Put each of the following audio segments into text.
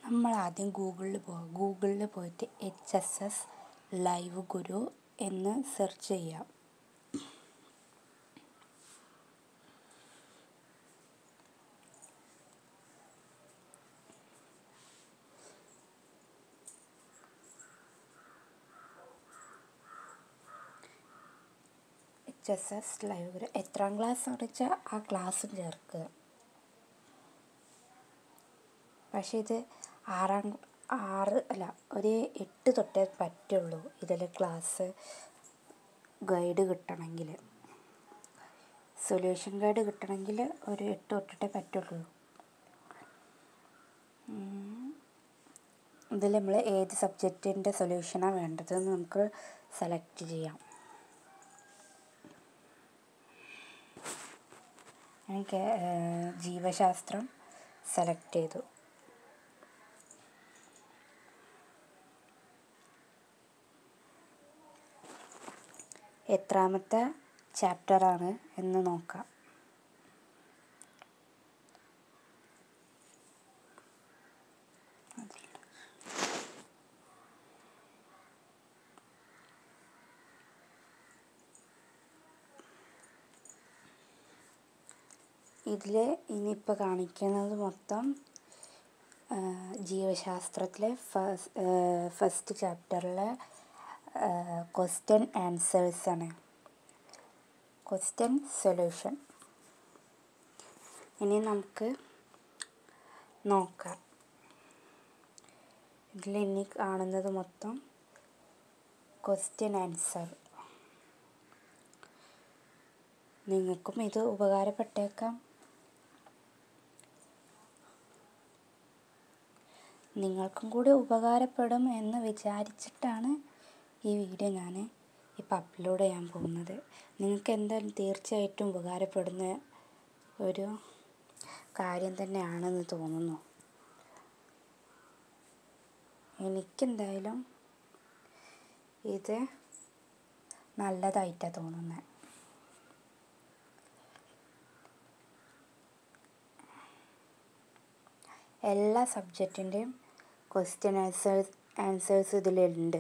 നമ്മൾ ആദ്യം ഗൂഗിളിൽ പോകാം ഗൂഗിളിൽ പോയിട്ട് H S S live Guru എന്ന് സെർച്ച് ചെയ്യാം H S S live Guru എത്രാം ക്ലാസ് വെച്ചാൽ ആ ക്ലാസ്സും ചേർക്കുക പക്ഷേ ഇത് ആറാം ആറ് അല്ല ഒരു എട്ട് തൊട്ടേ പറ്റുള്ളൂ ഇതിൽ ക്ലാസ് ഗൈഡ് കിട്ടണമെങ്കിൽ സൊല്യൂഷൻ ഗൈഡ് കിട്ടണമെങ്കിൽ ഒരു എട്ട് തൊട്ടിട്ടേ പറ്റുള്ളൂ ഇതിൽ നമ്മൾ ഏത് സബ്ജക്റ്റിൻ്റെ സൊല്യൂഷനാണ് വേണ്ടതെന്ന് നമുക്ക് സെലക്ട് ചെയ്യാം ഞാൻ ജീവശാസ്ത്രം സെലക്ട് ചെയ്തു എത്രാമത്തെ ചാപ്റ്ററാണ് എന്ന് നോക്കാം ഇതിൽ ഇനിയിപ്പോൾ കാണിക്കുന്നത് മൊത്തം ജീവശാസ്ത്രത്തിലെ ഫസ്റ്റ് ഫസ്റ്റ് ചാപ്റ്ററിലെ ക്വസ്റ്റ്യൻ ആൻസേഴ്സാണ് ക്വസ്റ്റ്യൻ സൊല്യൂഷൻ ഇനി നമുക്ക് നോക്കാം ഇതിൽ ഇനി കാണുന്നത് മൊത്തം ക്വസ്റ്റ്യൻ ആൻസർ നിങ്ങൾക്കും ഇത് ഉപകാരപ്പെട്ടേക്കാം നിങ്ങൾക്കും കൂടി ഉപകാരപ്പെടും എന്ന് വിചാരിച്ചിട്ടാണ് ഈ വീഡിയോ ഞാൻ ഇപ്പോൾ അപ്ലോഡ് ചെയ്യാൻ പോകുന്നത് നിങ്ങൾക്ക് എന്തായാലും തീർച്ചയായിട്ടും ഉപകാരപ്പെടുന്ന ഒരു കാര്യം തന്നെയാണെന്ന് തോന്നുന്നു എനിക്കെന്തായാലും ഇത് നല്ലതായിട്ടാണ് തോന്നുന്നത് എല്ലാ സബ്ജക്റ്റിൻ്റെയും ക്വസ്റ്റ്യൻ ആൻസേഴ്സ് ആൻസേഴ്സ് ഇതിലുണ്ട്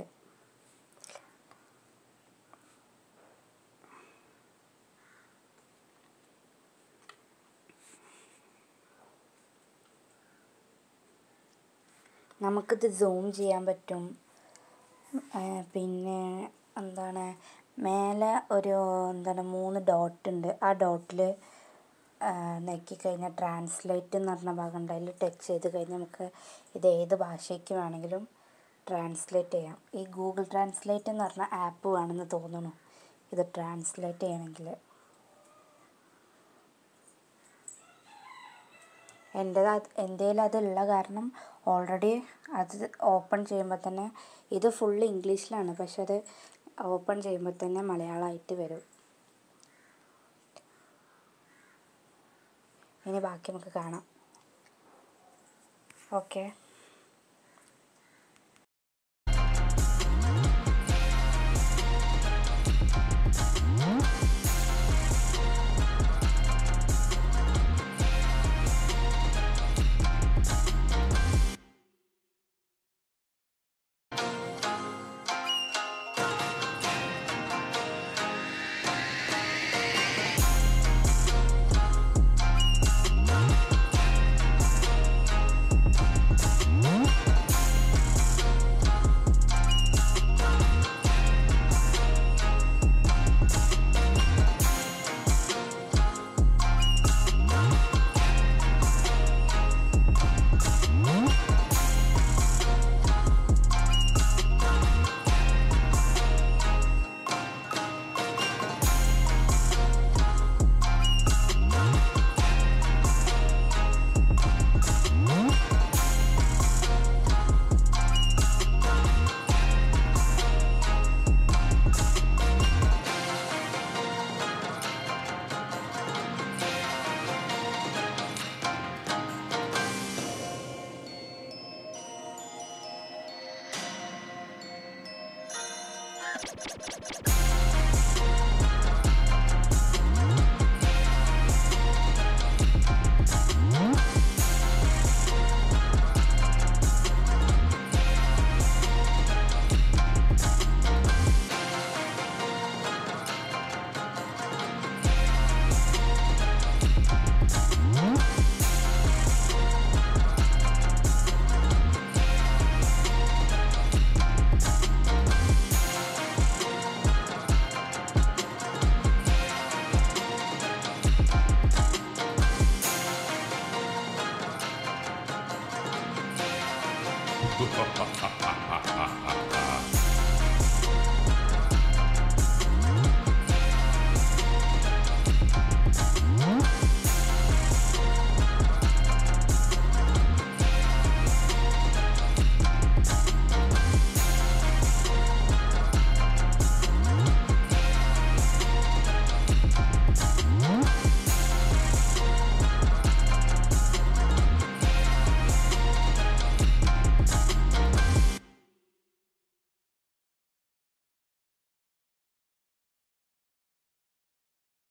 നമുക്കിത് സൂം ചെയ്യാൻ പറ്റും പിന്നെ എന്താണ് മേലെ ഒരു എന്താണ് മൂന്ന് ഡോട്ട് ഉണ്ട് ആ ഡോട്ടിൽ ഞെക്കിക്കഴിഞ്ഞാൽ ട്രാൻസ്ലേറ്റ് എന്ന് പറഞ്ഞ ഭാഗം ഉണ്ട് അതിൽ ടച്ച് ചെയ്ത് കഴിഞ്ഞാൽ നമുക്ക് ഇത് ഏത് ഭാഷയ്ക്ക് വേണമെങ്കിലും ട്രാൻസ്ലേറ്റ് ചെയ്യാം ഈ ഗൂഗിൾ ട്രാൻസ്ലേറ്റ് എന്ന് പറഞ്ഞ ആപ്പ് വേണമെന്ന് തോന്നുന്നു ഇത് ട്രാൻസ്ലേറ്റ് ചെയ്യണമെങ്കിൽ എൻ്റെ എൻ്റെ അതുള്ള കാരണം ഓൾറെഡി അത് ഓപ്പൺ ചെയ്യുമ്പോൾ തന്നെ ഇത് ഫുള്ള് ഇംഗ്ലീഷിലാണ് പക്ഷെ അത് ഓപ്പൺ ചെയ്യുമ്പോൾ തന്നെ മലയാളമായിട്ട് വരും ഇനി ബാക്കി നമുക്ക് കാണാം ഓക്കെ